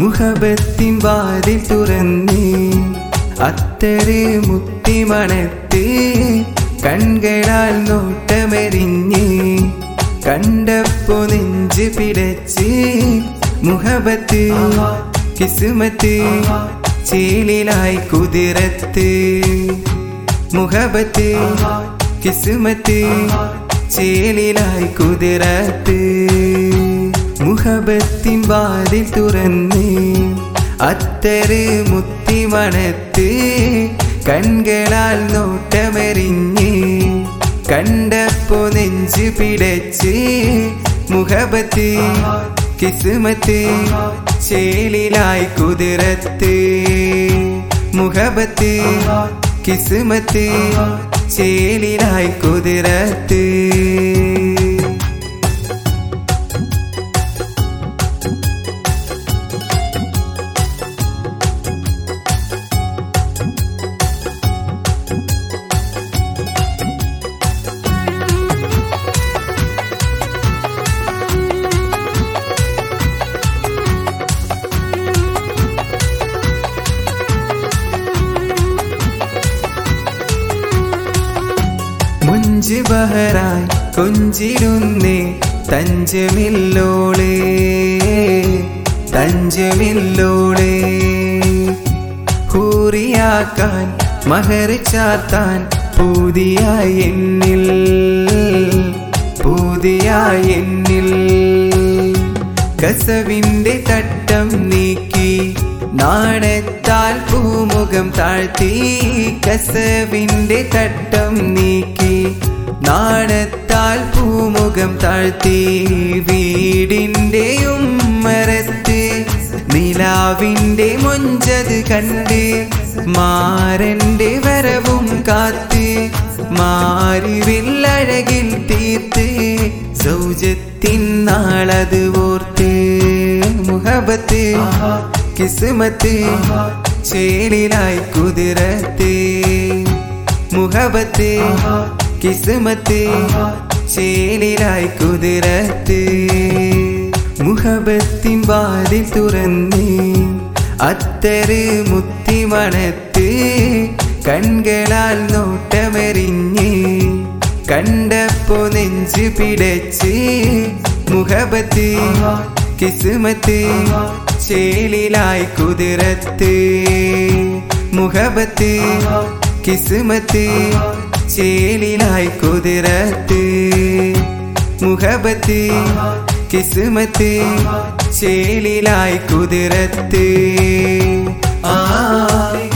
മുഹബത്തിൻ വാതിൽ തുറന്ന് അത്തറ് മുത്തിമണത്ത് കൺകളാൽ നോട്ടമെറിഞ്ഞ് കണ്ടപ്പോ നെഞ്ച് പിടച്ച് മുഹബത്ത് കിസുമത്ത് ചേലിലായി കുതിരത്ത് മുഹബത്ത് കിസുമത്ത് ചേലിലായി കുതിരത്ത് മുഹബത്തിൻ വാതിൽ തുറന്ന് അത്തറ് മുത്തിമണത്ത് കൺകളാൽ നോട്ടമെറിഞ്ഞ് കണ്ടപ്പോ നെഞ്ച് പിടച്ച് മുഹബത്ത് കിസുമത്ത് ചേലിലായി കുതിരത്ത് മുഹബത്ത് കിസുമത്ത് ചേലിലായി കുതിരത്ത് മുഞ്ച് ബഹറാൻ കൊഞ്ചിരുന്നേ തഞ്ചമില്ലോളേ തഞ്ചമില്ലോളേ ഹൂറിയാക്കാൻ മഹർ ചാത്താൻ പൂതിയായി എന്നിൽ പൂതിയായി എന്നിൽ കസവിന്റെ തട്ടം നീക്കി നാണത്താൽ പൂമുഖം താഴ്ത്തി കസവിന്റെ തട്ടം നീക്കി നാണത്താൽ പൂമുഖം താഴ്ത്തി വീടിന്റെ ഉമ്മരത്ത് നിലാവിന്റെ മൊഞ്ചത് കണ്ട് മാരന്റെ വരവും കാത്ത് മാരിവില്ലഴകിൽ തീർത്ത് സൗജത്തിൻ നാളത് ഓർത്ത് മുഹബത്ത് കിസ്മത്ത് ചേലിലായി കുതിരത്ത് മുഹബത്ത് കിസ്മത്ത് ചേലിലായി കുതിരത്ത് മുഹബത്തിൻ വാതിൽ തുറന്ന് അത്തറ് മുത്തിമണത്ത് കൺകളാൽ നോട്ടമെറിഞ്ഞ് കണ്ടപ്പോ നെഞ്ച് പിടച്ച് മുഹബത്ത് കിസ്മത്ത് ചേലിലായി കുതിരത്ത് മുഹബത്ത് കിസ്മത്ത് ചേലിലായി കുതിരത്ത് മുഹബത്ത് കിസ്മത്ത് ചേലിലായി കുതിരത്ത് ആ